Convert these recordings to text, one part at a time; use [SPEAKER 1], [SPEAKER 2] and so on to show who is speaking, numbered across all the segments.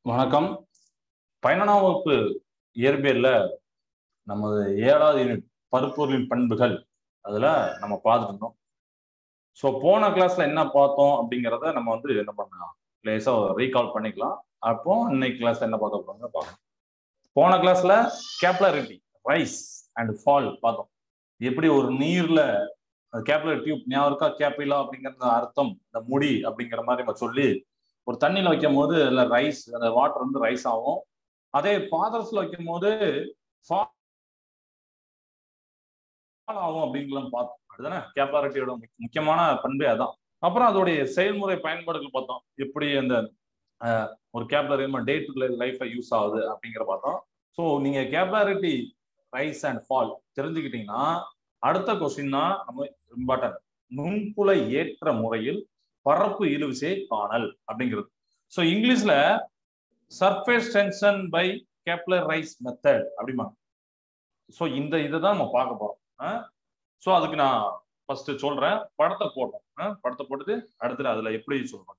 [SPEAKER 1] வணக்கம் பதினொன்றாம் வகுப்பு இயற்பியல்ல நமது ஏழாவது யூனிட் பருப்பொருளின் பண்புகள் அதுல நம்ம பார்த்துட்டு இருந்தோம் ஸோ போன கிளாஸ்ல என்ன பார்த்தோம் அப்படிங்கிறத நம்ம வந்து என்ன பண்ணலாம் லேசா ரீகால் பண்ணிக்கலாம் அப்போ இன்னைக்கு கிளாஸ்ல என்ன பார்க்க போறோங்க பார்க்கலாம் போன கிளாஸ்ல கேப்லரிட்டி ரைஸ் அண்ட் ஃபால் பார்த்தோம் எப்படி ஒரு நீர்ல கேப்லர் டியூப் ஞாபகம் இருக்கா கேப்பிலா அப்படிங்கிற அர்த்தம் இந்த முடி அப்படிங்கிற மாதிரி நம்ம சொல்லி ஒரு தண்ணியில வைக்கும் போது அதுல ரைஸ் அந்த வாட்டர் வந்து ரைஸ் ஆகும் அதே பாத்திரத்துல வைக்கும் போது ஃபால் ஆகும் அப்படிங்கலாம் பார்த்தோம் அதுதானே கேப்பாரிட்டியோட முக்கியமான பண்பே அதான் அப்புறம் அதோடைய செயல்முறை பயன்பாடுகள் பார்த்தோம் எப்படி அந்த ஒரு கேப்லரி டே டு லைஃப்ல யூஸ் ஆகுது அப்படிங்கிற பார்த்தோம் ஸோ நீங்க கேப்லாரிட்டி ரைஸ் அண்ட் ஃபால் தெரிஞ்சுக்கிட்டீங்கன்னா அடுத்த கொஸ்டின் தான் நம்ம இம்பார்ட்டன்ட் நுண்புலை ஏற்ற முறையில் பரப்பு இழுவிசையை காணல் அப்படிங்கிறது ஸோ இங்கிலீஷ்ல surface tension by capillary rise method அப்படிமா ஸோ இந்த இதை தான் நம்ம பார்க்க போறோம் ஸோ அதுக்கு நான் ஃபர்ஸ்ட் சொல்றேன் படத்தை போட்டோம் படத்தை போட்டுட்டு அடுத்தது அதுல எப்படி சொல்றோம்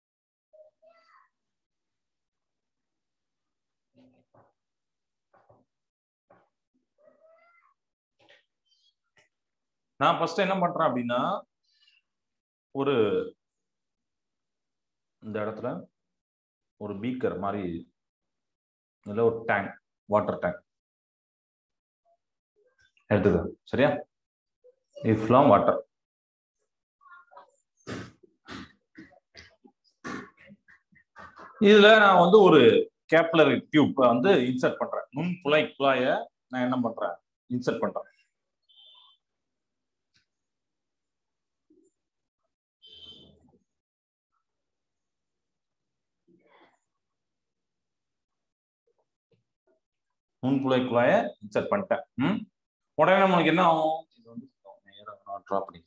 [SPEAKER 1] நான் ஃபர்ஸ்ட் என்ன பண்றேன் அப்படின்னா ஒரு இந்த இடத்துல ஒரு பீக்கர் மாதிரி இதில் ஒரு டேங்க் வாட்டர் டேங்க் எடுத்துக்க சரியா இஃப்லாம் வாட்டர் இதுல நான் வந்து ஒரு கேப்லரி டியூப் வந்து இன்சர்ட் பண்றேன் நுண் குழாய் குழாய நான் என்ன பண்றேன் இன்சர்ட் பண்றேன் நுண்குழாய் குழாய இன்சர்ட் பண்ணிட்டேன் ம் உடனே நம்மளுக்கு என்ன ஆகும் இது வந்து நேராக ட்ராப் பண்ணி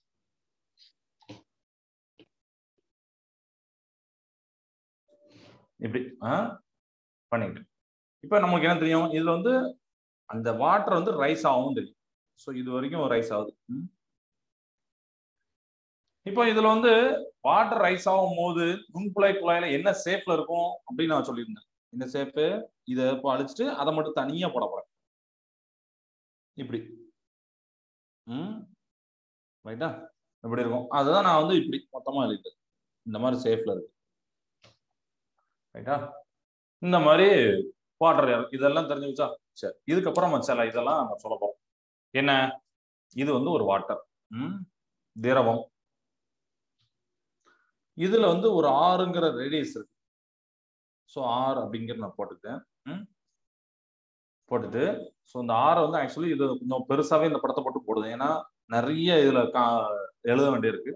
[SPEAKER 1] இப்படி ஆ பண்ணிக்கிட்டு இப்போ நமக்கு என்ன தெரியும் இதுல வந்து அந்த வாட்டர் வந்து ரைஸ் ஆகும் தெரியும் ஸோ இது வரைக்கும் ரைஸ் ஆகுது இப்போ இதுல வந்து வாட்டர் ரைஸ் ஆகும் போது நுண்குழாய் குழாயில என்ன ஷேப்ல இருக்கும் அப்படின்னு நான் சொல்லியிருந்தேன் இந்த ஷேப்பு இதை இப்போ அழிச்சிட்டு அதை மட்டும் தனியா போட போறேன் இப்படி ம் ரைட்டா இப்படி இருக்கும் அதுதான் நான் வந்து இப்படி மொத்தமா எழுதிட்டேன் இந்த மாதிரி சேஃப்ல இருக்கு ரைட்டா இந்த மாதிரி வாட்டர் இதெல்லாம் தெரிஞ்சு வச்சா சரி இதுக்கப்புறம் சில இதெல்லாம் நம்ம சொல்ல போறோம் என்ன இது வந்து ஒரு வாட்டர் ம் திரவம் இதுல வந்து ஒரு ஆறுங்கிற ரேடியஸ் இருக்கு ஸோ ஆர் அப்படிங்கிறது நான் போட்டுட்டேன் போட்டுட்டு ஸோ இந்த ஆரை வந்து ஆக்சுவலி இது கொஞ்சம் பெருசாவே இந்த படத்தை போட்டு போடுது ஏன்னா நிறைய இதுல கா எழுத வேண்டியிருக்கு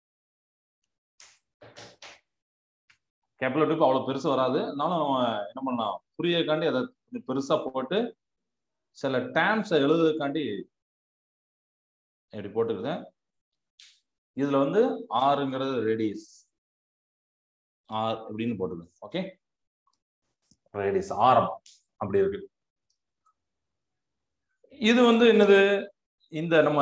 [SPEAKER 1] கேபிலட்டுக்கு அவ்வளோ பெருசு வராது இருந்தாலும் நம்ம என்ன பண்ணலாம் புரியக்காண்டி அதை கொஞ்சம் பெருசா போட்டு சில டேம்ஸை எழுதுறதுக்காண்டி இப்படி போட்டுக்கிறேன் இதுல வந்து ஆறுங்கிறது ரேடியஸ் ஆர் அப்படின்னு போட்டுருங்க ஓகே ரேடியஸ் ஆரம் அப்படி இருக்கு இது வந்து என்னது இந்த நம்ம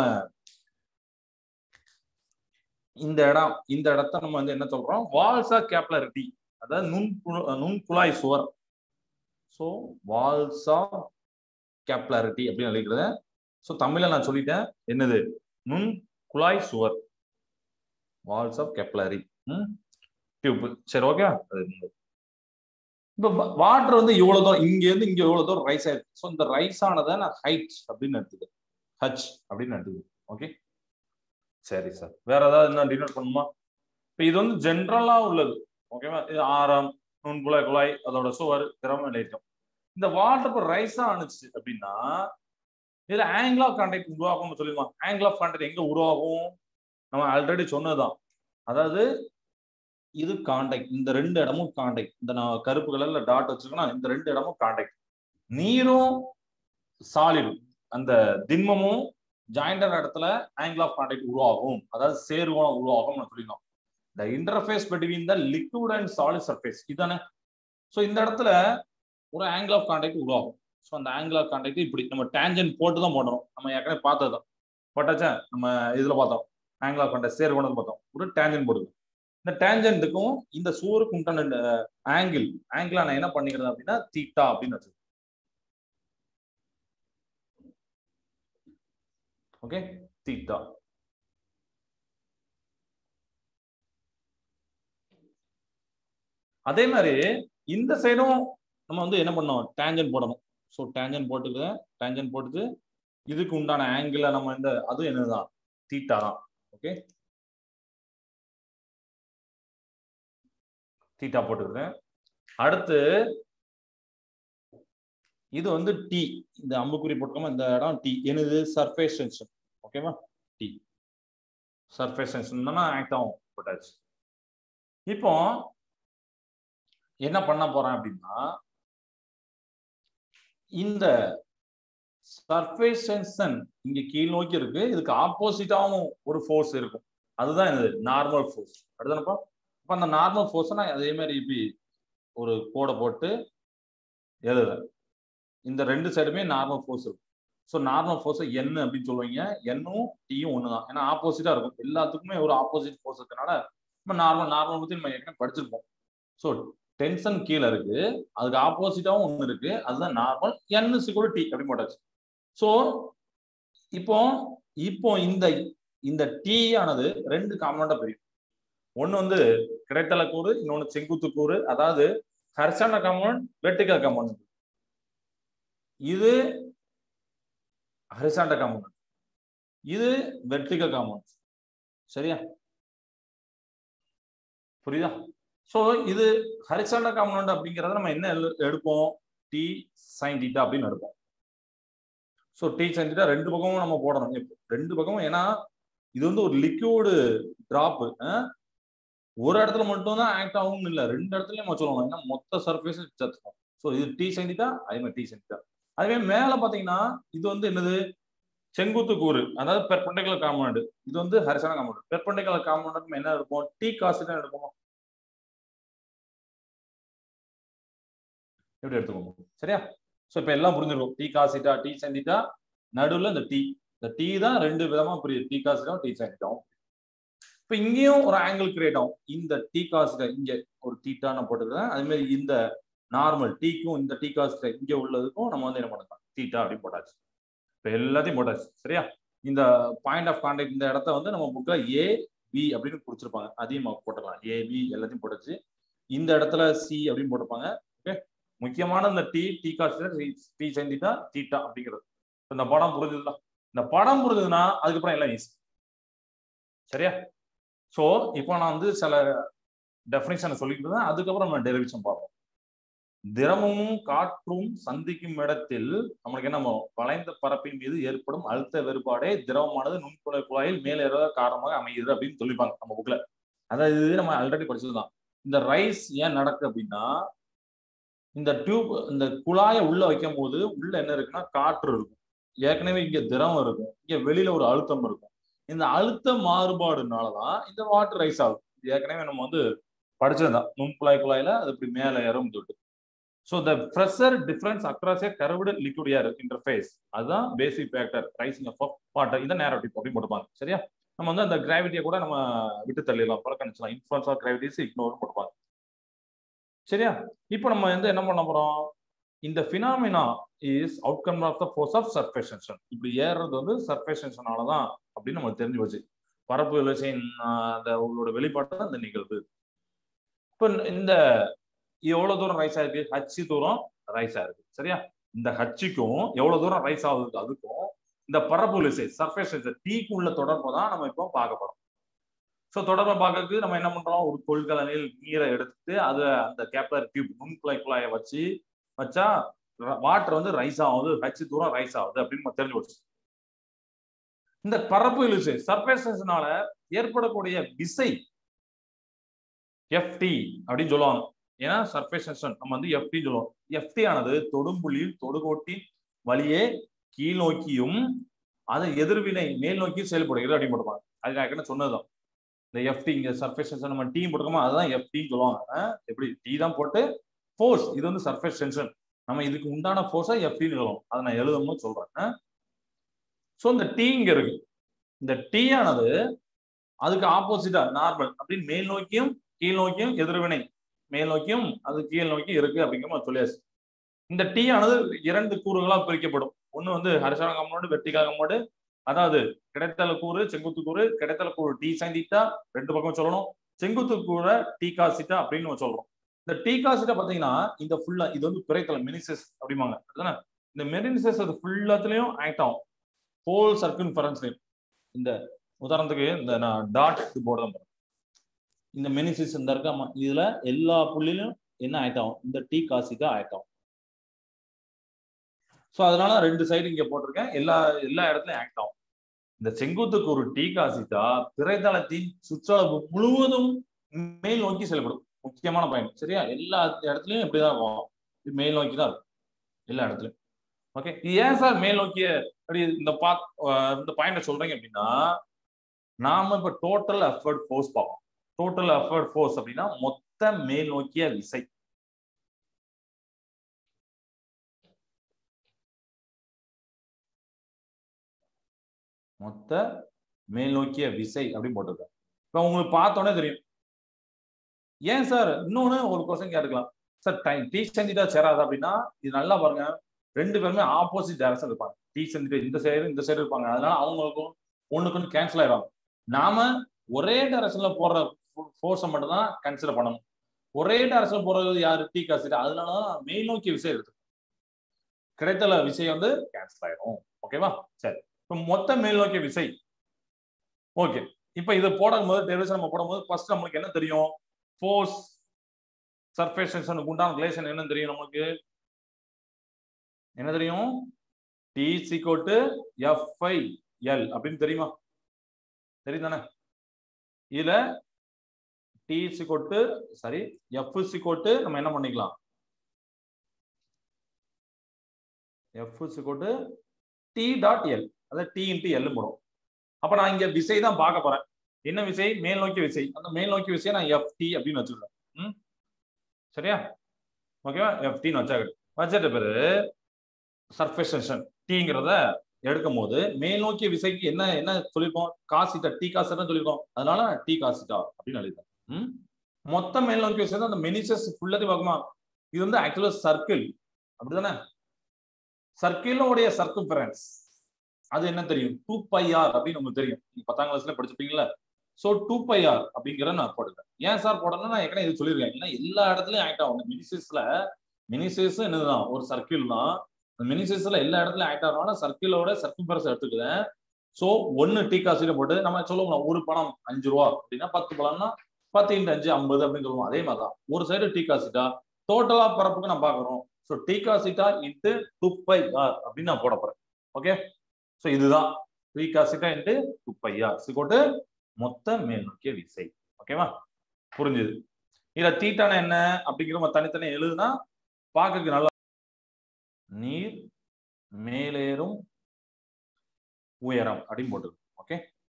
[SPEAKER 1] இந்த இடம் இந்த இடத்த நம்ம வந்து என்ன சொல்றோம் வால்ஸா கேப்லரிட்டி அதாவது நுண் நுண் குழாய் சுவர் ஸோ வால்ஸா கேப்லாரிட்டி அப்படின்னு எழுதிக்கிறத ஸோ தமிழ்ல நான் சொல்லிட்டேன் என்னது நுண் குழாய் சுவர் வால்ஸ் ஆஃப் கெப்லரி டியூப் சரி ஓகே இப்போ வாட்டர் வந்து இவ்வளவு தூரம் இங்க இருந்து இங்க எவ்வளவு தூரம் ரைஸ் ஆயிருக்கு ஸோ இந்த ரைஸ் ஆனதை நான் ஹைட் அப்படின்னு எடுத்துக்கேன் ஹச் அப்படின்னு எடுத்துக்கேன் ஓகே சரி சார் வேற ஏதாவது என்ன டினோட் பண்ணுமா இப்போ இது வந்து ஜென்ரலா உள்ளது ஓகேவா இது ஆரம் நுண் குழாய் குழாய் அதோட சுவர் திறமை நிலையம் இந்த வாட்டர் இப்போ ரைஸா அனுச்சு அப்படின்னா இதுல ஆங்கிள் ஆஃப் கான்டாக்ட் உருவாகும்னு சொல்லிடுமா ஆங்கிள் ஆஃப் கான்டாக்ட் எங்க உருவாகும் நம்ம ஆல்ரெடி சொன்னதுதான் அதாவது இது காண்டாக்ட் இந்த ரெண்டு இடமும் காண்டாக்ட் இந்த நான் கருப்பு கலர்ல டாட் வச்சிருக்கேன்னா இந்த ரெண்டு இடமும் காண்டாக்ட் நீரும் சாலிடும் அந்த திண்மமும் ஜாயிண்டர் இடத்துல ஆங்கிள் ஆஃப் கான்டாக்ட் உருவாகும் அதாவது சேர்வோம் உருவாகும் சொல்லிடணும் the interface between the liquid and solid surface இதுதானே ஸோ இந்த இடத்துல ஒரு ஆங்கிள் ஆஃப் கான்டாக்ட் உருவாகும் ஸோ அந்த ஆங்கிள் ஆஃப் கான்டாக்ட் இப்படி நம்ம டேஞ்சன் போட்டு தான் போடணும் நம்ம ஏற்கனவே பார்த்தது தான் போட்டாச்சா நம்ம இதுல பார்த்தோம் ஆங்கிள் ஆஃப் கான்டாக்ட் சேர்வோம் பார்த்தோம் ஒரு டேஞ்சன் போடுங்க இந்த டேஞ்சன்ட்டுக்கும் இந்த சுவருக்கு உண்டான ஆங்கிள் ஆங்கிளா நான் என்ன பண்ணிக்கிறேன் அப்படின்னா தீட்டா அப்படின்னு வச்சு ஓகே தீட்டா அதே மாதிரி இந்த சைடும் நம்ம வந்து என்ன பண்ணோம் டேஞ்சன் போடணும் ஸோ டேஞ்சன் போட்டுக்க டேஞ்சன் போட்டுட்டு இதுக்கு உண்டான ஆங்கிள் நம்ம இந்த அதுவும் என்னதுதான் தீட்டா தான் ஓகே தீட்டா போட்டுக்கிறேன் அடுத்து இது வந்து டி இந்த அம்புக்குறி போட்டுக்கோமா இந்த இடம் டி என்னது சர்ஃபேஸ் டென்ஷன் ஓகேவா டி சர்ஃபேஸ் டென்ஷன் ஆக்ட் ஆகும் போட்டாச்சு இப்போ என்ன பண்ண போறேன் அப்படின்னா இந்த சர்ஃபேஸ் டென்ஷன் இங்க கீழ் நோக்கி இருக்கு இதுக்கு ஆப்போசிட்டாவும் ஒரு ஃபோர்ஸ் இருக்கும் அதுதான் இது நார்மல் ஃபோர்ஸ் அடுத்தானப்பா அப்ப அந்த நார்மல் ஃபோர்ஸை நான் அதே மாதிரி இப்படி ஒரு கோடை போட்டு எழுதுறேன் இந்த ரெண்டு சைடுமே நார்மல் ஃபோர்ஸ் இருக்கும் ஸோ நார்மல் ஃபோர்ஸை என் அப்படின்னு சொல்லுவீங்க என்னும் டீயும் ஒன்று தான் ஏன்னா ஆப்போசிட்டா இருக்கும் எல்லாத்துக்குமே ஒரு ஆப்போசிட் ஃபோர்ஸ் இருக்கனால நம்ம நார்மல் நார்மல் பத்தி நம்ம ஏற்கனவே படிச்சிருப்போம் ஸோ டென்ஷன் கீழே இருக்கு அதுக்கு ஆப்போசிட்டாவும் ஒன்று இருக்கு அதுதான் நார்மல் என் சிக்கூட டி அப்படி போட்டாச்சு ஸோ இப்போ இப்போ இந்த இந்த டி ஆனது ரெண்டு காம்பனண்டா பிரியும் ஒன்னு வந்து கிடைத்தல கூறு இன்னொன்னு செங்குத்து கூறு அதாவது ஹர்சான காம்பனண்ட் வெர்டிகல் காம்பனண்ட் இது ஹரிசாண்ட காம்பனண்ட் இது வெர்டிகல் காம்பனண்ட் சரியா புரியுதா சோ இது ஹரிசாண்ட காம்பனண்ட் அப்படிங்கறத நம்ம என்ன எடுப்போம் டி சைன் டீட்டா அப்படின்னு எடுப்போம் ஸோ டி சைன் டீட்டா ரெண்டு பக்கமும் நம்ம போடணும் ரெண்டு பக்கமும் ஏன்னா இது வந்து ஒரு லிக்யூடு டிராப் ஒரு இடத்துல மட்டும் தான் ஆக்ட் ஆகும் இல்லை ரெண்டு இடத்துலயும் நம்ம சொல்லணும் ஏன்னா மொத்த சர்ஃபேஸ் சத்துக்கும் ஸோ இது டி சென்டிட்டா அதே மாதிரி டி சென்டிட்டா அதுவே மேல பாத்தீங்கன்னா இது வந்து என்னது செங்குத்து கூறு அதாவது பெர்பெண்டிகுலர் காம்பவுண்ட் இது வந்து ஹரிசான காம்பவுண்ட் பெர்பெண்டிகுலர் காம்பவுண்ட் என்ன இருக்கும் டி காசு தான் எடுக்குமா எப்படி எடுத்துக்கோங்க சரியா ஸோ இப்போ எல்லாம் புரிஞ்சிருக்கும் டி காசிட்டா டி சென்டிட்டா நடுவில் இந்த டி இந்த டி தான் ரெண்டு விதமா புரியுது டி காசிட்டாவும் டி சென்டிட்டாவும் இப்போ இங்கேயும் ஒரு ஆங்கிள் கிரியேட் ஆகும் இந்த டி காசிட்ட இங்க ஒரு டீட்டா நான் போட்டுக்கிறேன் அதே மாதிரி இந்த நார்மல் டீக்கும் இந்த டீ காஸ்ட் இங்க உள்ளதுக்கும் நம்ம வந்து என்ன பண்ணலாம் டீட்டா அப்படின்னு போட்டாச்சு இப்போ எல்லாத்தையும் போட்டாச்சு சரியா இந்த பாயிண்ட் ஆஃப் கான்டாக்ட் இந்த இடத்த வந்து நம்ம புக்ல ஏ பி அப்படின்னு குறிச்சிருப்பாங்க அதையும் போட்டுக்கலாம் ஏ பி எல்லாத்தையும் போட்டாச்சு இந்த இடத்துல சி அப்படின்னு போட்டிருப்பாங்க ஓகே முக்கியமான இந்த டி டி காஸ்ட் டி செஞ்சிட்டா டீட்டா அப்படிங்கிறது இந்த படம் புரிஞ்சுதுல இந்த படம் புரிஞ்சுதுன்னா அதுக்கப்புறம் எல்லாம் ஈஸி சரியா ஸோ இப்போ நான் வந்து சில டெஃபினேஷனை சொல்லிட்டு தான் அதுக்கப்புறம் நம்ம டெரிவேஷன் பார்ப்போம் திரவமும் காற்றும் சந்திக்கும் இடத்தில் நம்மளுக்கு என்ன வளைந்த பரப்பின் மீது ஏற்படும் அழுத்த வேறுபாடே திரவமானது நுண்குழாய் குழாயில் மேலே ஏற காரணமாக அமையுது அப்படின்னு சொல்லிப்பாங்க நம்ம புக்ல அதாவது இது நம்ம ஆல்ரெடி படிச்சதுதான் இந்த ரைஸ் ஏன் நடக்கு அப்படின்னா இந்த டியூப் இந்த குழாயை உள்ள வைக்கும் போது உள்ள என்ன இருக்குன்னா காற்று இருக்கும் ஏற்கனவே இங்க திரவம் இருக்கும் இங்க வெளியில ஒரு அழுத்தம் இருக்கும் இந்த அழுத்த மாறுபாடுனாலதான் இந்த வாட்டர் ரைஸ் ஆகும் ஏற்கனவே நம்ம வந்து படிச்சதுதான் நுண்குழாய் குழாயில அது இப்படி மேல ஏறும் சொல்லிட்டு so the pressure difference across a curved liquid air interface அதுதான் basic factor rising of water இதை நேரம் அப்படி போட்டுப்பாங்க சரியா நம்ம வந்து அந்த கிராவிட்டியை கூட நம்ம விட்டு தள்ளிடலாம் புறக்கணிச்சலாம் இன்ஃபுளுன்ஸ் ஆஃப் கிராவிட்டிஸ் இக்னோர் போட்டுப்பாங்க சரியா இப்போ நம்ம வந்து என்ன பண்ண போறோம் இந்த phenomena is outcome of the force of surface tension இப்படி ஏறுறது வந்து சர்ஃபேஸ் டென்ஷனால தான் அப்படின்னு நமக்கு தெரிஞ்சு போச்சு பரப்பு விளைச்சின் அந்த உங்களோட வெளிப்பாடு தான் இந்த நிகழ்வு இப்போ இந்த எவ்வளவு தூரம் ரைஸ் ஆயிருக்கு ஹச்சு தூரம் ரைஸ் ஆயிருக்கு சரியா இந்த ஹச்சுக்கும் எவ்வளவு தூரம் ரைஸ் ஆகுது அதுக்கும் இந்த பரப்பு விசை சர்ஃபேஸ் டீக்கு உள்ள தொடர்பு தான் நம்ம இப்போ பார்க்க போறோம் ஸோ தொடர்பை பார்க்கறதுக்கு நம்ம என்ன பண்றோம் ஒரு கொள்கலனில் நீரை எடுத்துட்டு அதை அந்த கேப்லர் டியூப் நுண்குழாய் குழாயை வச்சு வச்சா வாட்டர் வந்து ரைஸ் ஆகுது ஹச்சு தூரம் ரைஸ் ஆகுது அப்படின்னு நம்ம தெரிஞ்சு வச்சு இந்த பரப்பு இழுச்சு சர்ஃபேஸ்னால ஏற்படக்கூடிய விசை எஃப்டி அப்படின்னு சொல்லுவாங்க ஏன்னா சர்ஃபேஸ் டென்ஷன் நம்ம வந்து எஃப்டி சொல்லுவோம் எஃப்டி ஆனது தொடும்புள்ளியில் தொடுகோட்டின் வழியே கீழ் நோக்கியும் அது எதிர்வினை மேல் நோக்கியும் செயல்படுகிறது அப்படின்னு போட்டுப்பாங்க அது நான் ஏற்கனவே சொன்னதுதான் இந்த எஃப்டி இங்க சர்ஃபேஸ் டென்ஷன் நம்ம டீம் போட்டுக்கோமா அதுதான் எஃப்டின்னு சொல்லுவாங்க எப்படி டி தான் போட்டு ஃபோர்ஸ் இது வந்து சர்ஃபேஸ் டென்ஷன் நம்ம இதுக்கு உண்டான ஃபோர்ஸா எஃப்டின்னு சொல்லுவோம் அதை நான் எழுதணும்னு சொல்றேன் ஸோ இந்த டி இங்க இருக்கு இந்த டி ஆனது அதுக்கு ஆப்போசிட்டா நார்மல் அப்படின்னு மேல் நோக்கியும் கீழ் நோக்கியும் எதிர்வினை மேல் நோக்கியும் அது கீழ் நோக்கி இருக்கு அப்படிங்கிற மாதிரி சொல்லியாச்சு இந்த டி ஆனது இரண்டு கூறுகளா பிரிக்கப்படும் ஒண்ணு வந்து ஹரிசான கம்மோடு வெர்டிகல் கம்மோடு அதாவது கிடைத்தல கூறு செங்குத்து கூறு கிடைத்தல கூறு டி சைன் தீட்டா ரெண்டு பக்கம் சொல்லணும் செங்குத்து கூற டி காசிட்டா அப்படின்னு நம்ம சொல்றோம் இந்த டி காசிட்டா பாத்தீங்கன்னா இந்த ஃபுல்லா இது வந்து பிறைத்தல மினிசஸ் அப்படிம்பாங்க அதுதானே இந்த மெரினிசஸ் அது ஃபுல்லாத்துலயும் ஆக்ட் ஆகும் ஹோல் சர்க்கின்ஃபரன்ஸ்லயும் இந்த உதாரணத்துக்கு இந்த நான் டாட் போர்டு தான் இந்த மெனிசிஸ் இந்த இருக்க இதுல எல்லா புள்ளிலும் என்ன ஆக்ட் ஆகும் இந்த டி காசிட்டா ஆக்ட் ஆகும் ஸோ அதனால ரெண்டு சைடு இங்க போட்டிருக்கேன் எல்லா எல்லா இடத்துலயும் ஆக்ட் ஆகும் இந்த செங்குத்துக்கு ஒரு டி காசிட்டா பிறைதளத்தின் சுற்றளவு முழுவதும் மேல் நோக்கி செயல்படும் முக்கியமான பயன் சரியா எல்லா இடத்துலயும் இப்படிதான் இருக்கும் இது மேல் நோக்கி தான் இருக்கும் எல்லா இடத்துலயும் ஓகே ஏன் சார் மேல் நோக்கிய அப்படி இந்த பா இந்த பாயிண்ட சொல்றீங்க அப்படின்னா நாம இப்ப டோட்டல் எஃபர்ட் ஃபோர்ஸ் பார்ப்போம் டோட்டல் எஃபர்ட் ஃபோர்ஸ் அப்படின்னா மொத்த மேல் நோக்கிய விசை மொத்த மேல் நோக்கிய விசை அப்படின்னு போட்டிருக்கேன் இப்ப உங்களுக்கு பார்த்தோன்னே தெரியும் ஏன் சார் இன்னொன்னு ஒரு கொஸ்டின் கேட்டுக்கலாம் சார் டைம் டி செஞ்சுட்டா சேராது அப்படின்னா இது நல்லா பாருங்க ரெண்டு பேருமே ஆப்போசிட் டைரக்ஷன் இருப்பாங்க டி செஞ்சுட்டு இந்த சைடு இந்த சைடு இருப்பாங்க அதனால அவங்களுக்கும் ஒண்ணுக்கு ஒன்று கேன்சல் ஆயிடும் நாம ஒரே டைரக்ஷன்ல போடுற ஃபோர்ஸை மட்டும் தான் கன்சிடர் பண்ணணும் ஒரே டைரக்ஷன்ல போறது யாரு டி காசிட்டு அதனாலதான் மேல் நோக்கிய விசை இருக்கு கிடைத்தல விசை வந்து கேன்சல் ஆயிடும் ஓகேவா சரி இப்போ மொத்த மேல் நோக்கிய விசை ஓகே இப்போ இதை போடும் போது டெரிவேஷன் நம்ம போடும்போது ஃபர்ஸ்ட் நம்மளுக்கு என்ன தெரியும் ஃபோர்ஸ் சர்ஃபேஸ் டென்ஷனுக்கு உண்டான ரிலேஷன் என்ன தெரியும் நமக்கு என்ன தெரியும் டி சிகோட்டு எஃப்ஐ எல் அப்படின்னு தெரியுமா தெரியும் தானே இதுல டி சிகோட்டு சாரி எஃப் சிகோட்டு நம்ம என்ன பண்ணிக்கலாம் எஃப் சிகோட்டு டி டாட் எல் அதாவது டி இன்ட்டு எல் போடும் அப்ப நான் இங்க விசை தான் பார்க்க போறேன் என்ன விசை மேல் நோக்கி விசை அந்த மேல் நோக்கி விசையை நான் எஃப் டி அப்படின்னு வச்சுக்கிறேன் ம் சரியா ஓகேவா எஃப் டின்னு வச்சாக்கட்டு வச்சிட்ட பிறகு சர்ஃபேஸ் டென்ஷன் டீங்கிறத எடுக்கும் போது மேல் நோக்கிய விசைக்கு என்ன என்ன சொல்லியிருக்கோம் காசிட்டா டி காசிட்டா சொல்லியிருக்கோம் அதனால டி காசிட்டா அப்படின்னு எழுதிட்டேன் ம் மொத்த மேல் நோக்கிய விசை அந்த மெனிசஸ் ஃபுல்லத்தையும் பார்க்குமா இது வந்து ஆக்சுவலா சர்க்கிள் அப்படிதானே சர்க்கிளோடைய சர்க்கும்பரன்ஸ் அது என்ன தெரியும் டூ பை ஆர் அப்படின்னு உங்களுக்கு தெரியும் நீங்க பத்தாம் கிளாஸ்ல படிச்சிருப்பீங்களா சோ டூ பை ஆர் அப்படிங்கிற நான் போடுறேன் ஏன் சார் போடணும் நான் ஏற்கனவே இது சொல்லியிருக்கேன் ஏன்னா எல்லா இடத்துலயும் ஆக்ட் ஆகும் மினிசிஸ்ல மினிசிஸ் என்னதுதான் ஒரு சர்க்கிள் தான் மினிசிஸ்ல எல்லா இடத்துலயும் ஆக்ட் ஆகிறனால சர்க்கிளோட சர்க்கும்பரன்ஸ் எடுத்துக்கிறேன் சோ ஒன்னு டீ காசில போட்டு நம்ம சொல்லுவோம் ஒரு பணம் அஞ்சு ரூபா அப்படின்னா பத்து பணம்னா பத்து இன்ட்டு அஞ்சு ஐம்பது அப்படின்னு சொல்லுவோம் அதே மாதிரிதான் ஒரு சைடு டீ காசிட்டா டோட்டலா பரப்புக்கு நான் பாக்குறோம் so T cos theta into two pi R அப்படின்னு நான் போட போறேன் ஓகே ஸோ இதுதான் three cos theta into two pi R சிக்கோட்டு மொத்த மேல் நோக்கிய விசை ஓகேவா புரிஞ்சுது இதுல தீட்டான என்ன அப்படிங்கிற நம்ம தனித்தனி எழுதுனா பார்க்கறதுக்கு நல்லா நீர் மேலேறும் உயரம் அப்படின்னு போட்டுருக்கு ஓகே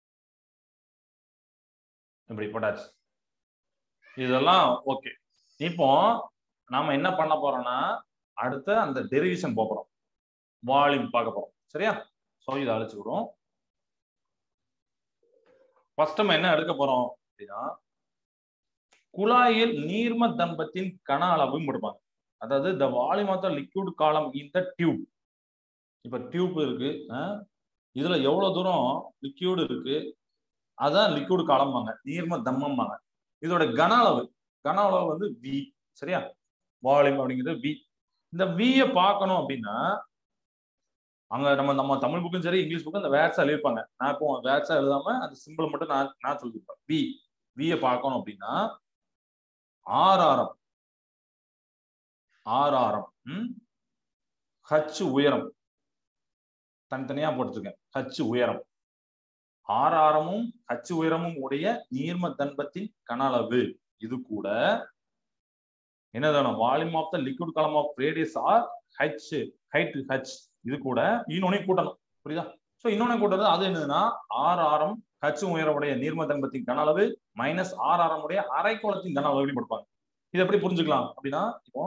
[SPEAKER 1] இப்படி போட்டாச்சு இதெல்லாம் ஓகே இப்போ நாம என்ன பண்ண போறோம்னா அடுத்த அந்த டெரிவேஷன் போறோம் வால்யூம் பார்க்க போறோம் சரியா ஸோ இதை அழைச்சுக்கிடும் ஃபர்ஸ்ட் நம்ம என்ன எடுக்க போறோம் அப்படின்னா குழாயில் நீர்ம தம்பத்தின் கன அளவும் கொடுப்பாங்க அதாவது the volume of the liquid column in the tube இப்ப டியூப் இருக்கு இதுல எவ்வளவு தூரம் லிக்யூடு இருக்கு அதான் லிக்விட் காலம்பாங்க நீர்ம தம்மம்பாங்க இதோட கன அளவு கன அளவு வந்து வி சரியா வால்யூம் அப்படிங்கிறது வி இந்த வியை பார்க்கணும் அப்படின்னா அங்க நம்ம நம்ம தமிழ் புக்கும் சரி இங்கிலீஷ் புக்கும் இந்த வேர்ட்ஸா எழுதிருப்பாங்க நான் இப்போ வேர்ட்ஸா எழுதாம அந்த சிம்பிள் மட்டும் நான் நான் சொல்லியிருப்பேன் வி வியை பார்க்கணும் அப்படின்னா ஆறாரம் ஆறாரம் ம் ஹச் உயரம் தனித்தனியா போட்டுருக்கேன் ஹச் உயரம் ஆறாரமும் ஹச் உயரமும் உடைய நீர்ம தன்பத்தின் கன அளவு இது கூட என்ன வேணும் volume of the liquid column of radius R H height H இது கூட இன்னொன்னே கூட்டணும் புரியுதா ஸோ இன்னொன்னு கூட்டுறது அது என்னதுன்னா ஆறு ஆரம் ஹச் உயரமுடைய நீர்ம தன்பத்தின் கன அளவு மைனஸ் ஆறு ஆரமுடைய அரைக்கோளத்தின் கன அளவு கொடுப்பாங்க இது எப்படி புரிஞ்சுக்கலாம் அப்படின்னா இப்போ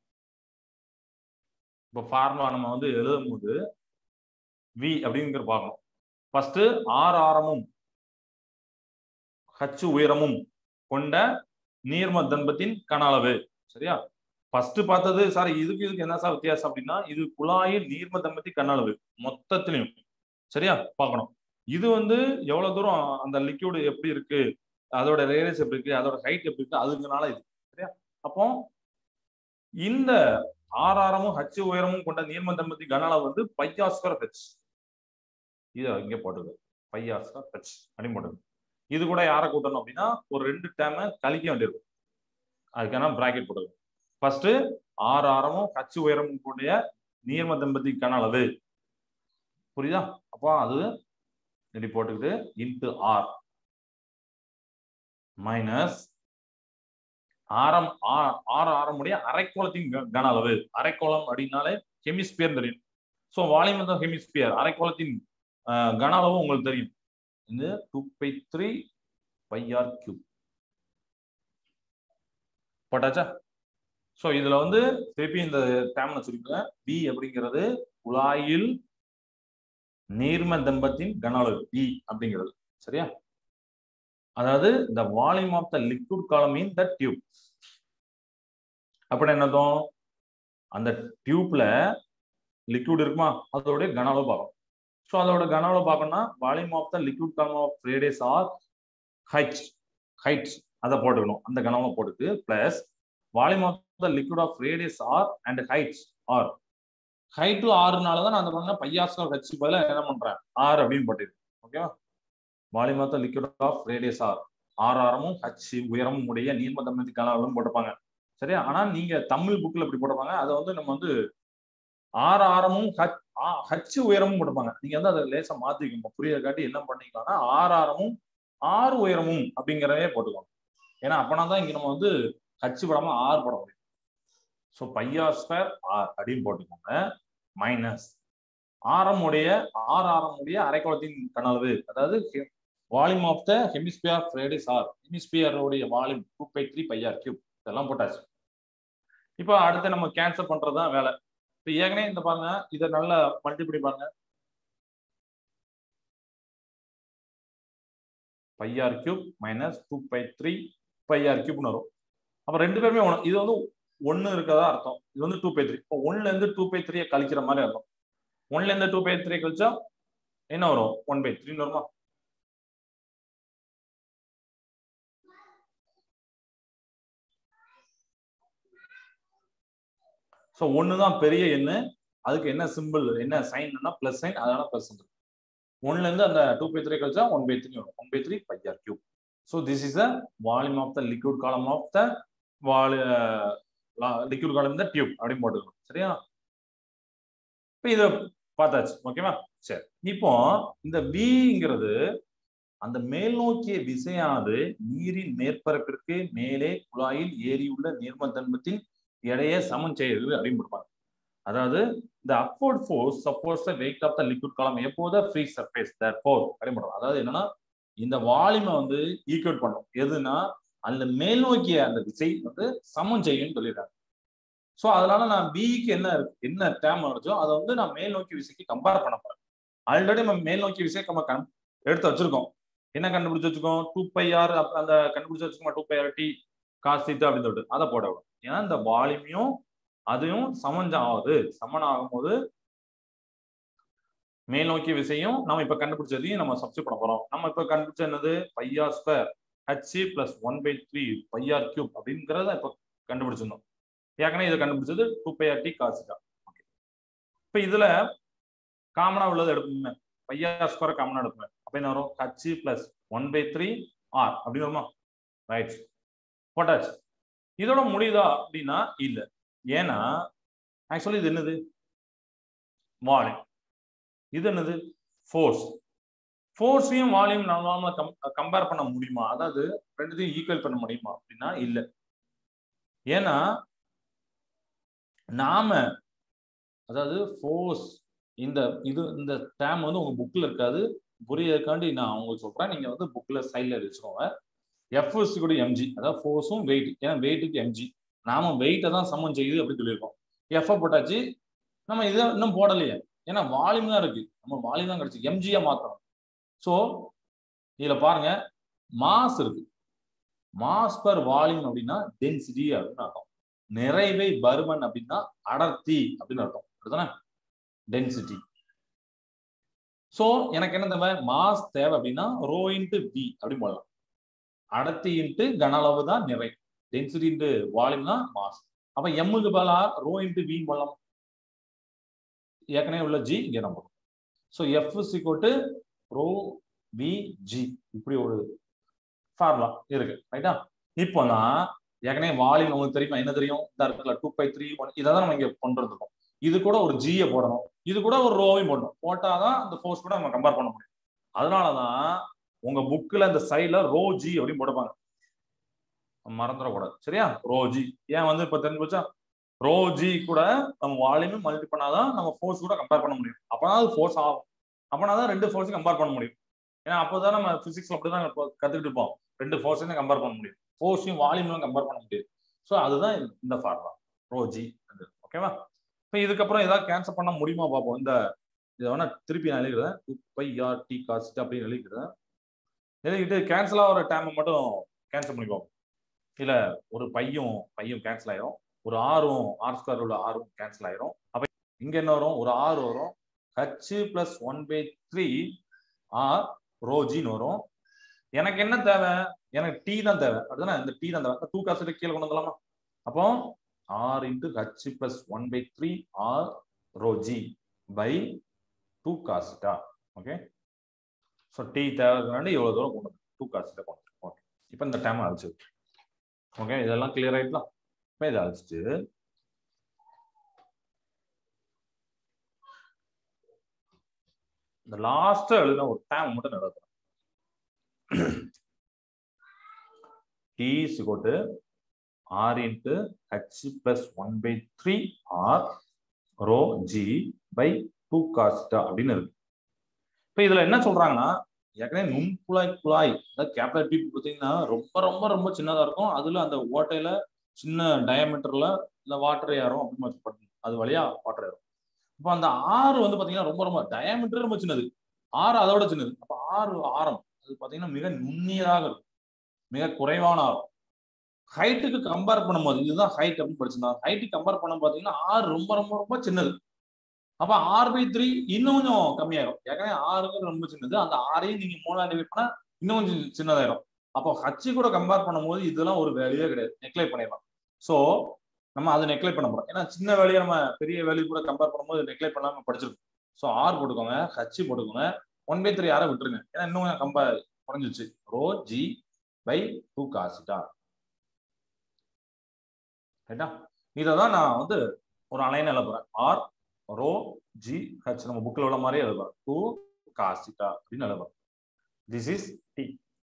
[SPEAKER 1] இப்போ ஃபார்முலா நம்ம வந்து எழுதும் போது வி அப்படிங்கிற பார்க்கணும் ஃபர்ஸ்ட் ஆறு ஆரமும் ஹச் உயரமும் கொண்ட நீர்ம தன்பத்தின் கன அளவு சரியா ஃபர்ஸ்ட் பார்த்தது சார் இதுக்கு இதுக்கு என்ன சார் வித்தியாசம் அப்படின்னா இது குழாயில் நீர்ம தம்பத்தி கன அளவு மொத்தத்திலையும் சரியா பார்க்கணும் இது வந்து எவ்வளவு தூரம் அந்த லிக்யூடு எப்படி இருக்கு அதோட ரேடியஸ் எப்படி இருக்கு அதோட ஹைட் எப்படி இருக்கு அதுக்குனால இது சரியா அப்போ இந்த ஆறாரமும் ஹச் உயரமும் கொண்ட நீர்ம தம்பத்தி கன அளவு வந்து பையாஸ்கர் ஹெச் இதை இங்கே போட்டுது பையாஸ்கர் ஹெச் அப்படின்னு போட்டுது இது கூட யாரை கூட்டணும் அப்படின்னா ஒரு ரெண்டு டேமை கழிக்க வேண்டியிருக்கும் அதுக்கான பிராக்கெட் போடுது ஃபர்ஸ்ட் ஆறு ஆரமும் ஹச் உயரமும் கூடிய நீர்ம தம்பதி கன அளவு புரியுதா அப்போ அது இப்படி போட்டுக்கிட்டு இன்ட்டு ஆர் மைனஸ் ஆரம் ஆறு ஆரமுடைய அரைக்கோளத்தின் கன அளவு அரைக்கோளம் அப்படின்னாலே ஹெமிஸ்பியர் தெரியும் ஸோ வால்யூம் தான் ஹெமிஸ்பியர் அரைக்கோளத்தின் கன அளவு உங்களுக்கு தெரியும் இந்த two by three pi R cube போட்டாச்சா ஸோ இதுல வந்து திருப்பி இந்த டேம்ல சொல்லிக்கோங்க பி அப்படிங்கிறது குழாயில் நீர்ம தம்பத்தின் கன அளவு பி அப்படிங்கிறது சரியா அதாவது the volume of the liquid column in the tube அப்படி என்னதும் அந்த டியூப்ல லிக்விட் இருக்குமா அதோடைய கன அளவு பார்க்கணும் ஸோ அதோட கன அளவு பார்க்கணும்னா volume of the liquid column of radius R height height அதை போட்டுக்கணும் அந்த கன அளவு போட்டுட்டு plus volume of the liquid of radius R and height R height ஆறுனால தான் நான் அந்த பண்ண பையாஸ்கர் ஹச் பதிலாக என்ன பண்றேன் ஆர் அப்படின்னு போட்டிருக்கேன் ஓகேவா volume of the liquid of radius R R ஆரமும் ஹச் உயரமும் உடைய நீர்ம தம்பதி கலாவும் போட்டிருப்பாங்க சரியா ஆனா நீங்க தமிழ் புக்ல இப்படி போட்டிருப்பாங்க அதை வந்து நம்ம வந்து ஆறு ஆரமும் ஹச் ஹச் உயரமும் போட்டிருப்பாங்க நீங்க வந்து அதை லேசா மாத்திக்கணும் புரிய காட்டி என்ன பண்ணிக்கலாம்னா ஆறு ஆரமும் ஆறு உயரமும் அப்படிங்கிறதே போட்டுக்கணும் ஏன்னா அப்பனா தான் இங்க நம்ம வந்து ஹச் படாம ஆறு போட முடியும் ஸோ பையார் ஸ்கொயர் ஆர் அப்படின்னு போட்டுக்கோங்க மைனஸ் ஆரமுடைய ஆர் ஆரமுடைய அரைக்கோளத்தின் கனவு அதாவது volume of the hemisphere radius R ஹெமிஸ்பியருடைய volume two by three pi R cube இதெல்லாம் போட்டாச்சு இப்போ அடுத்து நம்ம கேன்சல் பண்றது தான் வேலை இப்போ ஏற்கனவே இந்த பாருங்க இதை நல்லா மல்டிபிளை பாருங்க pi R cube minus two by three pi R கியூப்னு வரும் அப்போ ரெண்டு பேருமே ஒன்று இது வந்து ஒன்று இருக்கதா அர்த்தம் இது வந்து டூ பை த்ரீ இப்போ ஒன்ல இருந்து டூ பை த்ரீயை கழிக்கிற மாதிரி அர்த்தம் ஒன்ல இருந்து டூ பை த்ரீ கழிச்சா என்ன வரும் ஒன் பை த்ரீன்னு வருமா ஸோ ஒன்று தான் பெரிய எண்ணு அதுக்கு என்ன சிம்பிள் என்ன சைன்னா பிளஸ் சைன் அதனால பிளஸ் ஒன்ல இருந்து அந்த டூ பை த்ரீ கழிச்சா ஒன் பை த்ரீ வரும் one by three pi R cube so this is the volume of the liquid column of the wall liquid column the tube அப்படின்னு போட்டுக்கணும் சரியா இப்போ இதை பார்த்தாச்சு ஓகேவா சரி இப்போ இந்த விங்கிறது அந்த மேல் நோக்கிய விசையானது நீரின் மேற்பரப்பிற்கு மேலே குழாயில் ஏறியுள்ள நீர்ம தன்மத்தின் எடையை சமன் செய்யுது அப்படின்னு கொடுப்பாங்க அதாவது இந்த upward force suppose the weight of the liquid column எப்போது ஃப்ரீ சர்ஃபேஸ் தட் ஃபோர் அப்படின்னு பண்ணுவோம் அதாவது என்னன்னா இந்த வால்யூமை வந்து ஈக்குவேட் பண்ணும் எதுனா அந்த மேல் நோக்கிய அந்த விசை வந்து சமன் செய்யும்னு சொல்லிடுறாங்க ஸோ அதனால நான் பிக்கு என்ன இருக்கு என்ன டேம் வருச்சோ அதை வந்து நான் மேல் நோக்கி விசைக்கு கம்பேர் பண்ண போறேன் ஆல்ரெடி நம்ம மேல் நோக்கி விசை நம்ம கண் எடுத்து வச்சிருக்கோம் என்ன கண்டுபிடிச்சு வச்சுக்கோம் டூ பை ஆர் அந்த கண்டுபிடிச்சு வச்சுக்கோமா two pi R T cos theta அப்படின்னு சொல்லிட்டு அதை போட விடும் ஏன்னா இந்த வால்யூமையும் அதையும் சமஞ்சம் ஆகுது சமன் ஆகும்போது மேல் நோக்கி விசையும் நம்ம இப்ப கண்டுபிடிச்சதையும் நம்ம சப்ஸ்டியூட் பண்ண போறோம் நம்ம இப்ப கண்டுபிடிச்ச என்னது pi R square H plus one by three pi R cube அப்படிங்கிறத இப்ப கண்டுபிடிச்சிருந்தோம் ஏற்கனவே இதை கண்டுபிடிச்சது two pi R T cos theta okay இப்ப இதுல காமனா உள்ளது எடுப்போமே பையார் ஸ்கொயர் காமனா எடுப்போமே அப்ப என்ன வரும் H plus one by three R அப்படின்னு வருமா ரைட் போட்டாச்சு இதோட முடியுதா அப்படின்னா இல்ல ஏன்னா ஆக்சுவலி இது என்னது வால்யூம் இது என்னது ஃபோர்ஸ் ஃபோர்ஸையும் வால்யூம் நம்மளால கம்பேர் பண்ண முடியுமா அதாவது ரெண்டுத்தையும் ஈக்குவல் பண்ண முடியுமா அப்படின்னா இல்ல ஏன்னா நாம அதாவது ஃபோர்ஸ் இந்த இது இந்த டேம் வந்து உங்க புக்ல இருக்காது புரியறதுக்காண்டி நான் உங்களுக்கு சொல்றேன் நீங்க வந்து புக்ல சைட்ல வச்சுக்கோங்க எஃப்எஸ் கூட எம்ஜி அதாவது ஃபோர்ஸும் வெயிட் ஏன்னா வெயிட்டுக்கு எம்ஜி நாம வெயிட்டை தான் சமன் செய்யுது அப்படின்னு சொல்லியிருக்கோம் எஃப்ஐ போட்டாச்சு நம்ம இதை இன்னும் போடலையே ஏன்னா வால்யூம் தான் இருக்கு நம்ம வால்யூம் தான் கிடைச்சி எம்ஜியா மாத்தணும் ஸோ இதுல பாருங்க மாஸ் இருக்கு மாஸ் பர் வால்யூம் அப்படின்னா டென்சிட்டி அப்படின்னு அர்த்தம் நிறைவை பருமன் அப்படின்னா அடர்த்தி அப்படின்னு அர்த்தம் அப்படிதானே டென்சிட்டி சோ எனக்கு என்ன தேவை மாஸ் தேவை அப்படின்னா ரோ இன்ட்டு வி அப்படின்னு போடலாம் அடர்த்தி இன்ட்டு கன அளவு தான் நிறை டென்சிட்டி இன்ட்டு வால்யூம் தான் மாஸ் அப்ப எம்முக்கு பதிலா ரோ இன்ட்டு வி போடலாம் ஏற்கனவே உள்ள ஜி இங்க நம்ம ஸோ எஃப் சிக்கோட்டு ரோ வி ஜி இப்படி ஒரு ஃபார்முலா இருக்கு ரைட்டா இப்போ நான் ஏற்கனவே வால்யூம் உங்களுக்கு தெரியுமா என்ன தெரியும் இந்த இடத்துல டூ பை த்ரீ ஒன் இதை தான் நம்ம இங்க கொண்டு இருக்கோம் இது கூட ஒரு ஜியை போடணும் இது கூட ஒரு ரோவையும் போடணும் போட்டாதான் அந்த ஃபோர்ஸ் கூட நம்ம கம்பேர் பண்ண முடியும் அதனாலதான் உங்க புக்ல இந்த சைட்ல ரோ ஜி அப்படின்னு போட்டுப்பாங்க மறந்துடக்கூடாது சரியா ரோ ஜி ஏன் வந்து இப்ப தெரிஞ்சு போச்சா ரோ ஜி கூட நம்ம வால்யூம் மல்டி பண்ணாதான் நம்ம ஃபோர்ஸ் கூட கம்பேர் பண்ண முடியும் அப்பதான் அது ஃபோர்ஸ் ஆகும் அப்பனா தான் ரெண்டு ஃபோர்ஸையும் கம்பேர் பண்ண முடியும் ஏன்னா அப்போதான் நம்ம பிசிக்ஸ்ல அப்படிதான் கத்துக்கிட்டு இருப்போம் ரெண்டு ஃபோர்ஸையும் கம்பேர் பண்ண முடியும் ஃபோர்ஸையும் வால்யூம்லாம் கம்பேர் பண்ண முடியும் ஸோ அதுதான் இந்த ஃபார்முலா ரோ ஜி ஓகேவா இப்போ இதுக்கப்புறம் ஏதாவது கேன்சல் பண்ண முடியுமா பார்ப்போம் இந்த இதை வேணா திருப்பி நான் எழுதிக்கிறேன் two pi R T cos அப்படின்னு எழுதிக்கிறேன் எழுதிக்கிட்டு கேன்சல் ஆகிற டைமை மட்டும் கேன்சல் பண்ணிக்குவோம் இல்ல ஒரு பையும் பையும் கேன்சல் ஆயிரும் ஒரு ஆறும் ஆர் ஸ்கொயர் உள்ள ஆறும் கேன்சல் ஆயிரும் அப்ப இங்க என்ன வரும் ஒரு ஆறு வரும் H plus one by three R ரோஜின்னு வரும் எனக்கு என்ன தேவை எனக்கு டி தான் தேவை அதுதானே இந்த டி தான் தேவை டூ காசு கீழே கொண்டு வந்துடலாமா அப்போ R into H plus one by three R rho G by two cos theta okay so T தேவைக்காண்டி எவ்வளோ தூரம் கொண்டு டூ காசுட்டா கொண்டு ஓகே இப்போ இந்த டைம் அழிச்சு ஓகே இதெல்லாம் கிளியர் ஆயிடலாம் இப்போ இதை அழிச்சிட்டு இந்த லாஸ்ட் எழுதின ஒரு டைம் மட்டும் நடக்கும் டி இஸ் கோட்டு R into H plus one by three R rho G by two cos theta அப்படின்னு இருக்கு இப்போ இதுல என்ன சொல்றாங்கன்னா ஏற்கனவே நுண்குழாய் குழாய் அதாவது கேப்லர் டியூப் பார்த்தீங்கன்னா ரொம்ப ரொம்ப ரொம்ப சின்னதா இருக்கும் அதுல அந்த ஓட்டையில சின்ன டயமீட்டர்ல இந்த வாட்டர் ஏறும் அப்படின்னு அது வழியா வாட்டர் ஏறும் இப்போ அந்த ஆறு வந்து பாத்தீங்கன்னா ரொம்ப ரொம்ப டயமீட்டர் ரொம்ப சின்னது ஆறு அதோட சின்னது அப்ப ஆறு ஆரம் அது பாத்தீங்கன்னா மிக நுண்ணியராக இருக்கும் மிக குறைவான ஆரம் ஹைட்டுக்கு கம்பேர் பண்ணும்போது இதுதான் ஹைட் அப்படின்னு படிச்சிருந்தா ஹைட்டு கம்பேர் பண்ண பாத்தீங்கன்னா ஆறு ரொம்ப ரொம்ப ரொம்ப சின்னது அப்ப ஆறு பை த்ரீ இன்னும் கொஞ்சம் கம்மியாயிரும் ஏற்கனவே ஆறுங்கிறது ரொம்ப சின்னது அந்த ஆறையும் நீங்க மூணாம் டிவைட் பண்ணா இன்னும் கொஞ்சம் சின்னதாயிரும் அப்போ ஹச்சு கூட கம்பேர் பண்ணும்போது இதெல்லாம் ஒரு வேலையே கிடையாது நெக்லை பண்ணிடலாம் ஸோ நம்ம அதை நெக்லை பண்ண போறோம் ஏன்னா சின்ன வேலையை நம்ம பெரிய வேலையை கூட கம்பேர் பண்ணும்போது நெக்லை பண்ணாம படிச்சிருக்கோம் ஸோ ஆர் போட்டுக்கோங்க ஹச்சு போட்டுக்கோங்க ஒன் பை த்ரீ ஆரை விட்டுருங்க ஏன்னா இன்னும் கொஞ்சம் கம்பேர் குறைஞ்சிச்சு rho G by two cos theta ரைட்டா இதை தான் நான் வந்து ஒரு அலைன் எழுதுறேன் ஆர் ரோ ஜி ஹச் நம்ம புக்கில் உள்ள மாதிரியே எழுதுறேன் டூ காசிட்டா அப்படின்னு எழுதுறேன் திஸ் இஸ் டி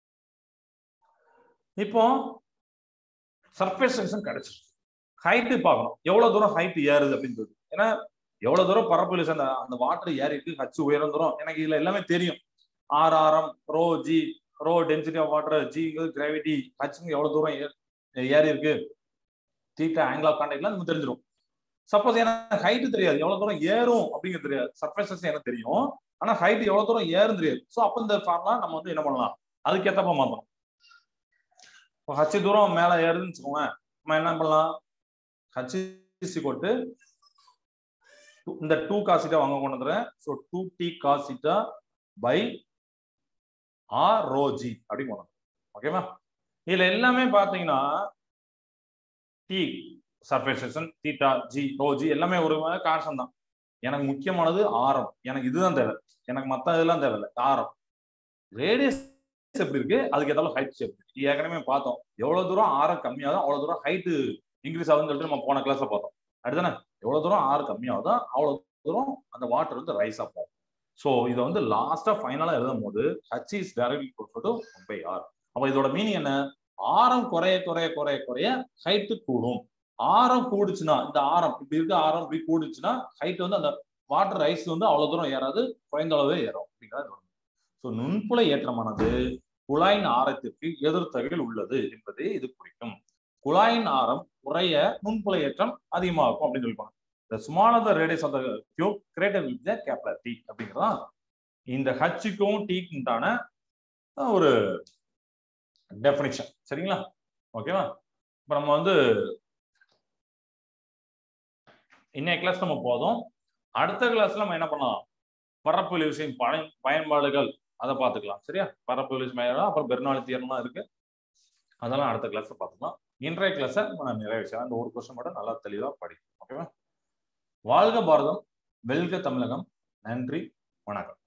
[SPEAKER 1] இப்போ சர்ஃபேஸ் டென்ஷன் கிடைச்சிருக்கு ஹைட்டு பார்க்கணும் எவ்வளவு தூரம் ஹைட் ஏறுது அப்படின்னு சொல்லி ஏன்னா எவ்வளவு தூரம் பரப்பு அந்த அந்த வாட்டர் ஏறி இருக்கு ஹச்சு உயரம் தூரம் எனக்கு இதுல எல்லாமே தெரியும் ஆர் ஆரம் rho G rho density of water G gravity ஹச்சுங்க எவ்வளவு தூரம் ஏறி இருக்கு தீட்டா ஆங்கிள் ஆஃப் கான்டாக்ட்லாம் நமக்கு தெரிஞ்சிடும் சப்போஸ் எனக்கு ஹைட்டு தெரியாது எவ்வளவு தூரம் ஏறும் அப்படிங்கிறது தெரியாது சர்ஃபேசஸ் எனக்கு தெரியும் ஆனா ஹைட் எவ்வளவு தூரம் ஏறும் தெரியாது ஸோ அப்போ இந்த ஃபார்ம்லா நம்ம வந்து என்ன பண்ணலாம் அதுக்கேற்றப்ப மாத்தணும் இப்போ ஹச்சு தூரம் மேல ஏறுதுன்னு வச்சுக்கோங்க நம்ம என்ன பண்ணலாம் ஹச்சு கொட்டு இந்த டூ காசிட்டா வாங்க கொண்டு வந்துறேன் so two T cos theta by R rho G அப்படின்னு கொண்டு ஓகேவா இதுல எல்லாமே பாத்தீங்கன்னா T surface tension theta G rho G எல்லாமே ஒரு கான்சன் தான் எனக்கு முக்கியமானது ஆரம் எனக்கு இதுதான் தேவை எனக்கு மத்த இதெல்லாம் தேவையில்லை ஆரம் ரேடியஸ் எப்படி இருக்கு அதுக்கு ஏதாவது ஹைட் ஷேப் இருக்கு ஏற்கனவே பார்த்தோம் எவ்வளவு தூரம் ஆரம் கம்மியாகும் அவ்வளவு தூரம் ஹைட்டு இன்க்ரீஸ் ஆகுதுன்னு சொல்லிட்டு நம்ம போன கிளாஸ்ல பார்த்தோம் அடுத்தானே எவ்வளவு தூரம் ஆறு கம்மியாகுதோ அவ்வளவு தூரம் அந்த வாட்டர் வந்து ரைஸ் ஆகும் ஸோ இதை வந்து லாஸ்டா ஃபைனலா எழுதும் போது H is directly to one by R அப்ப இதோட மீனிங் என்ன ஆரம் குறைய குறைய குறைய குறைய ஹைட்டு கூடும் ஆரம் கூடுச்சுன்னா இந்த ஆரம் இப்படி இருக்க ஆரம் இப்படி கூடுச்சுன்னா ஹைட் வந்து அந்த வாட்டர் ரைஸ் வந்து அவ்வளவு தூரம் ஏறாது குறைந்த அளவே ஏறும் அப்படிங்கிறது ஸோ நுண்புல ஏற்றமானது குழாயின் ஆரத்திற்கு எதிர்த்தகையில் உள்ளது என்பதை இது குறிக்கும் குழாயின் ஆரம் குறைய நுண்புல ஏற்றம் அதிகமாகும் அப்படின்னு சொல்லிப்பாங்க இந்த small the radius of the tube greater with the capillary T அப்படிங்கிறதா இந்த ஹச்சுக்கும் டீக்கு உண்டான ஒரு டெஃபினிஷன் சரிங்களா ஓகேவா இப்போ நம்ம வந்து இன்னைய கிளாஸ் நம்ம போதும் அடுத்த கிளாஸ்ல நம்ம என்ன பண்ணலாம் பரப்பு விசையின் பயன் பயன்பாடுகள் அதை பார்த்துக்கலாம் சரியா பரப்பு விசை பயன்பாடு அப்புறம் பெர்னாலி தியரம்லாம் இருக்கு அதெல்லாம் அடுத்த கிளாஸ்ல பார்த்துக்கலாம் இன்றைய கிளாஸை நம்ம நிறைய விஷயம் அந்த ஒரு கொஸ்டின் மட்டும் நல்லா தெளிவா படிக்கும் ஓகேவா வாழ்க பாரதம் வெல்க தமிழகம் நன்றி வணக்கம்